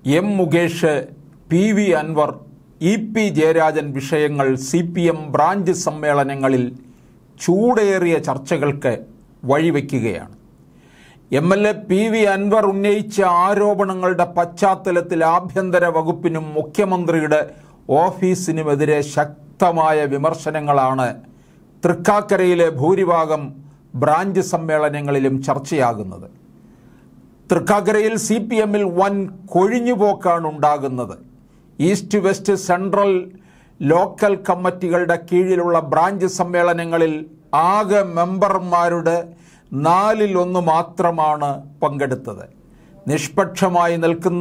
M Mukesh P V Anvar E P Jayarajan വിഷയങ്ങൾ C P M branch സമ്മേളനങ്ങളിൽ ചൂടേറിയ ചർച്ചകൾക്ക് വഴിവെക്കുകയാണ് M L A P V Anvar ഉന്നയിച്ച ആരോപണങ്ങളുടെ പശ്ചാത്തലത്തിൽ ആഭ്യന്തര വകുപ്പിനും മുഖ്യമന്ത്രിയുടെ ഓഫീസിനുമെതിരെ ശക്തമായ വിമർശനങ്ങളാണ് തൃക്കാക്കരയിലെ ഭൂരിഭാഗം ബ്രാഞ്ച് സമ്മേളനങ്ങളിലും ചർച്ചയാകുന്നത് തൃക്കാക്കരയിൽ സി പി എമ്മിൽ വൻ കൊഴിഞ്ഞുപോക്കാണ് ഉണ്ടാകുന്നത് ഈസ്റ്റ് വെസ്റ്റ് സെൻട്രൽ ലോക്കൽ കമ്മിറ്റികളുടെ കീഴിലുള്ള ബ്രാഞ്ച് സമ്മേളനങ്ങളിൽ ആകെ മെമ്പർമാരുടെ നാലിൽ ഒന്ന് മാത്രമാണ് പങ്കെടുത്തത് നിഷ്പക്ഷമായി നിൽക്കുന്ന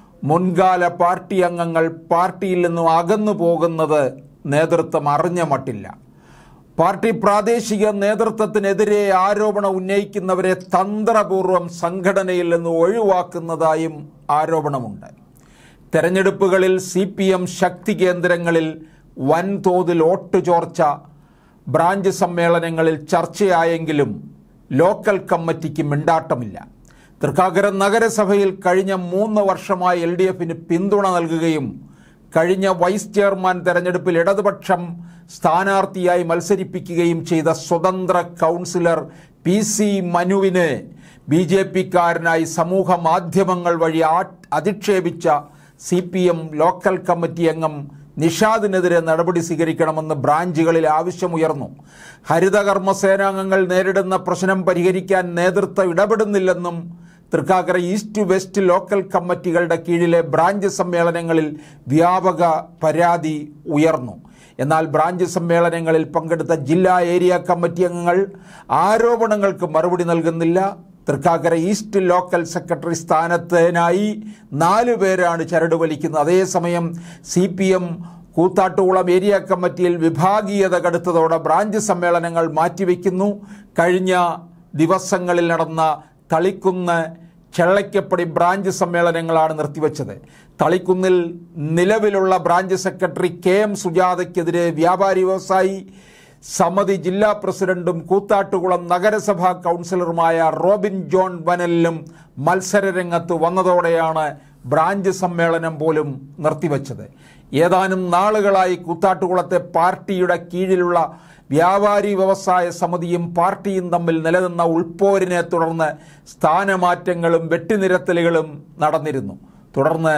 മുൻകാല പാർട്ടി അംഗങ്ങൾ പാർട്ടിയിൽ നിന്നും അകന്നു പോകുന്നത് നേതൃത്വം അറിഞ്ഞ മട്ടില്ല പാർട്ടി പ്രാദേശിക നേതൃത്വത്തിനെതിരെ ആരോപണം ഉന്നയിക്കുന്നവരെ തന്ത്രപൂർവം സംഘടനയിൽ നിന്ന് ഒഴിവാക്കുന്നതായും ആരോപണമുണ്ട് തെരഞ്ഞെടുപ്പുകളിൽ സി പി എം ശക്തി കേന്ദ്രങ്ങളിൽ വൻതോതിൽ വോട്ട് ചോർച്ച ബ്രാഞ്ച് സമ്മേളനങ്ങളിൽ ചർച്ചയായെങ്കിലും ലോക്കൽ കമ്മിറ്റിക്ക് മിണ്ടാട്ടമില്ല തൃക്കാക്കര നഗരസഭയിൽ കഴിഞ്ഞ മൂന്ന് വർഷമായി എൽ ഡി എഫിന് പിന്തുണ നൽകുകയും കഴിഞ്ഞ വൈസ് ചെയർമാൻ തെരഞ്ഞെടുപ്പിൽ ഇടതുപക്ഷം സ്ഥാനാർത്ഥിയായി മത്സരിപ്പിക്കുകയും ചെയ്ത സ്വതന്ത്ര കൗൺസിലർ പി സി മനുവിന് ബി ജെ പിക്കാരനായി സമൂഹ മാധ്യമങ്ങൾ വഴി ആ- അധിക്ഷേപിച്ച C P M local committee അംഗം നിഷാദിനെതിരെ നടപടി സ്വീകരിക്കണമെന്ന് ബ്രാഞ്ചുകളിൽ ആവശ്യമുയർന്നു ഹരിതകർമ്മ സേനാംഗങ്ങൾ നേരിടുന്ന പ്രശ്നം പരിഹരിക്കാൻ നേതൃത്വം ഇടപെടുന്നില്ലെന്നും തൃക്കാക്കര ഈസ്റ്റ് വെസ്റ്റ് ലോക്കൽ കമ്മിറ്റികളുടെ കീഴിലെ ബ്രാഞ്ച് സമ്മേളനങ്ങളിൽ വ്യാപക പരാതി ഉയർന്നു എന്നാൽ ബ്രാഞ്ച് സമ്മേളനങ്ങളിൽ പങ്കെടുത്ത ജില്ലാ ഏരിയ കമ്മിറ്റി അംഗങ്ങൾ ആരോപണങ്ങൾക്ക് മറുപടി നൽകുന്നില്ല തൃക്കാക്കര ഈസ്റ്റ് ലോക്കൽ സെക്രട്ടറി സ്ഥാനത്തിനായി നാലു പേരാണ് ചരട് വലിക്കുന്നത് അതേസമയം C P M Koothattukulam area കമ്മിറ്റിയിൽ വിഭാഗീയത കടുത്തതോടെ ബ്രാഞ്ച് സമ്മേളനങ്ങൾ മാറ്റിവെക്കുന്നു കഴിഞ്ഞ ദിവസങ്ങളിൽ നടന്ന തളിക്കുന്ന് ചെള്ളയ്ക്കപ്പടി ബ്രാഞ്ച് സമ്മേളനങ്ങളാണ് നിർത്തിവെച്ചത് തളിക്കുന്നിൽ നിലവിലുള്ള ബ്രാഞ്ച് സെക്രട്ടറി കെ എം സുജാതയ്ക്കെതിരെ വ്യാപാരി വ്യവസായി സമിതി ജില്ലാ പ്രസിഡന്റും കൂത്താട്ടുകുളം നഗരസഭാ കൗൺസിലറുമായ റോബിൻ ജോൺ വനലിലും മത്സരരംഗത്ത് വന്നതോടെയാണ് ബ്രാഞ്ച് സമ്മേളനം പോലും നിർത്തിവച്ചത് ഏതാനും നാളുകളായി കൂത്താട്ടുകുളത്തെ പാർട്ടിയുടെ കീഴിലുള്ള വ്യാപാരി വ്യവസായ സമിതിയും പാർട്ടിയും തമ്മിൽ നിലനിന്ന ഉൾപോരിനെ തുടർന്ന് സ്ഥാനമാറ്റങ്ങളും വെട്ടിനിരത്തലുകളും നടന്നിരുന്നു തുടർന്ന്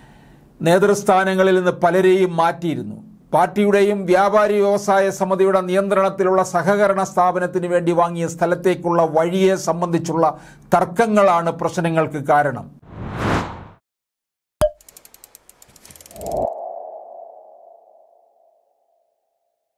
നേതൃസ്ഥാനങ്ങളിൽ നിന്ന് പലരെയും മാറ്റിയിരുന്നു പാർട്ടിയുടെയും വ്യാപാരി വ്യവസായ സമിതിയുടെ നിയന്ത്രണത്തിലുള്ള സഹകരണ സ്ഥാപനത്തിന് വേണ്ടി വാങ്ങിയ സ്ഥലത്തേക്കുള്ള വഴിയെ സംബന്ധിച്ചുള്ള തർക്കങ്ങളാണ് പ്രശ്നങ്ങൾക്ക് കാരണം